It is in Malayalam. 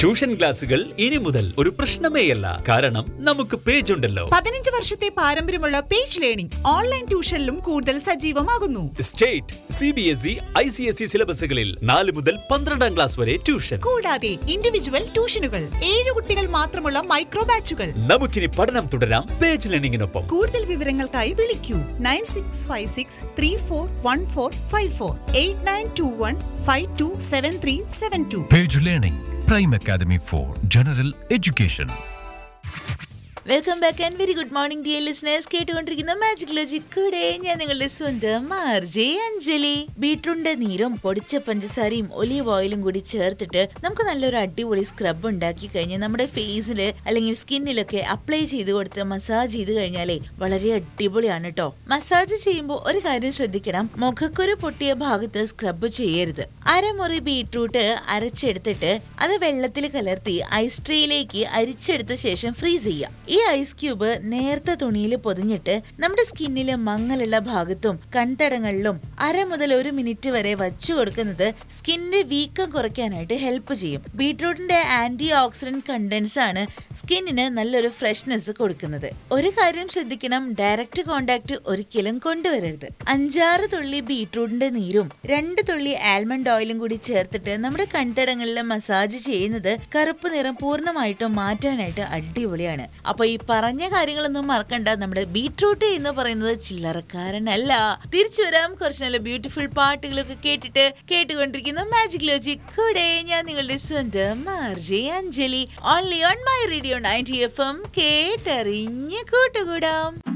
ട്യൂഷൻ ക്ലാസുകൾ ഇനി മുതൽ ഒരു പ്രശ്നമേയല്ല കാരണം നമുക്ക് പേജ് ഉണ്ടല്ലോ പതിനഞ്ച് വർഷത്തെ പാരമ്പര്യമുള്ള പേജ് ലേണിംഗ് ഓൺലൈൻ ട്യൂഷനിലും കൂടുതൽ സജീവമാകുന്നു state C B S E I C S E സിലബസുകളിൽ നാല് മുതൽ പന്ത്രണ്ടാം ക്ലാസ് വരെ ട്യൂഷൻ കൂടാതെ ഇൻഡിവിജ്വൽ ട്യൂഷനുകൾ ഏഴ് കുട്ടികൾ മാത്രമുള്ള മൈക്രോ ബാച്ചുകൾ നമുക്കിനി പഠനം തുടരാം പേജ് ലേണിംഗിനൊപ്പം കൂടുതൽ വിവരങ്ങൾക്കായി വിളിക്കൂ nine six five six three four one four five four eight nine two one five two seven three seven two Page Learning, Prime Academy for General Education. Welcome back and very good morning dear listeners കേട്ടുകൊണ്ടിരിക്കുന്ന മാജിക് ലോജിക് കൂടെ ഞാൻ നിങ്ങളുടെ സ്വന്തം ആർജെ അഞ്ജലി ബീട്രൂട്ടിന്റെ നീരും പൊടിച്ച പഞ്ചസാരയും ഒലീവ് ഓയിലും കൂടി ചേർത്തിട്ട് നമുക്ക് നല്ലൊരു അടിപൊളി സ്ക്രബ് ഉണ്ടാക്കി കഴിഞ്ഞാൽ നമ്മുടെ ഫേസിൽ അല്ലെങ്കിൽ സ്കിന്നിലൊക്കെ അപ്ലൈ ചെയ്ത് കൊടുത്ത് മസാജ് ചെയ്ത് കഴിഞ്ഞാലേ വളരെ അടിപൊളിയാണ് കേട്ടോ മസാജ് ചെയ്യുമ്പോൾ ഒരു കാര്യം ശ്രദ്ധിക്കണം മുഖക്കുരു പൊട്ടിയ ഭാഗത്ത് സ്ക്രബ് ചെയ്യരുത് അരമുറി ബീട്രൂട്ട് അരച്ചെടുത്തിട്ട് അത് വെള്ളത്തിൽ കലർത്തി ഐസ് ട്രേയിലേക്ക് അരിച്ചെടുത്ത ശേഷം ഫ്രീസ് ചെയ്യാം ഈ ഐസ് ക്യൂബ് നേർത്ത തുണിയിൽ പൊതിഞ്ഞിട്ട് നമ്മുടെ സ്കിന്നിലെ മങ്ങലുള്ള ഭാഗത്തും കൺതടങ്ങളിലും അര മുതൽ ഒരു മിനിറ്റ് വരെ വച്ചു കൊടുക്കുന്നത് സ്കിന്നിന്റെ വീക്കം കുറയ്ക്കാനായിട്ട് ഹെൽപ്പ് ചെയ്യും ബീട്രൂട്ടിന്റെ ആന്റി ഓക്സിഡന്റ് കണ്ടൻസ് ആണ് സ്കിന്നിന് നല്ലൊരു ഫ്രഷ്നെസ് കൊടുക്കുന്നത് ഒരു കാര്യം ശ്രദ്ധിക്കണം ഡയറക്റ്റ് കോണ്ടാക്ട് ഒരിക്കലും കൊണ്ടുവരരുത് അഞ്ചാറ് തുള്ളി ബീട്രൂട്ടിന്റെ നീരും രണ്ട് തുള്ളി ആൽമണ്ട് ഓയിലും കൂടി ചേർത്തിട്ട് നമ്മുടെ കൺതടങ്ങളിൽ മസാജ് ചെയ്യുന്നത് കറുപ്പ് നിറം പൂർണ്ണമായിട്ടും മാറ്റാനായിട്ട് അടിപൊളിയാണ് അപ്പൊ ഈ പറഞ്ഞ കാര്യങ്ങളൊന്നും മറക്കണ്ട നമ്മുടെ ബീട്രൂട്ട് എന്ന് പറയുന്നത് ചില്ലറക്കാരനല്ല തിരിച്ചു വരാം കുറച്ച് നല്ല ബ്യൂട്ടിഫുൾ പാട്ടുകളൊക്കെ കേട്ടിട്ട് കേട്ടുകൊണ്ടിരിക്കുന്ന മാജിക് ലോജിക് കൂടെ ഞാൻ നിങ്ങളുടെ സ്വന്തം RJ Anjali only on my radio ninety FM എം കേട്ടറിഞ്ഞ് കൂട്ടുകൂടാം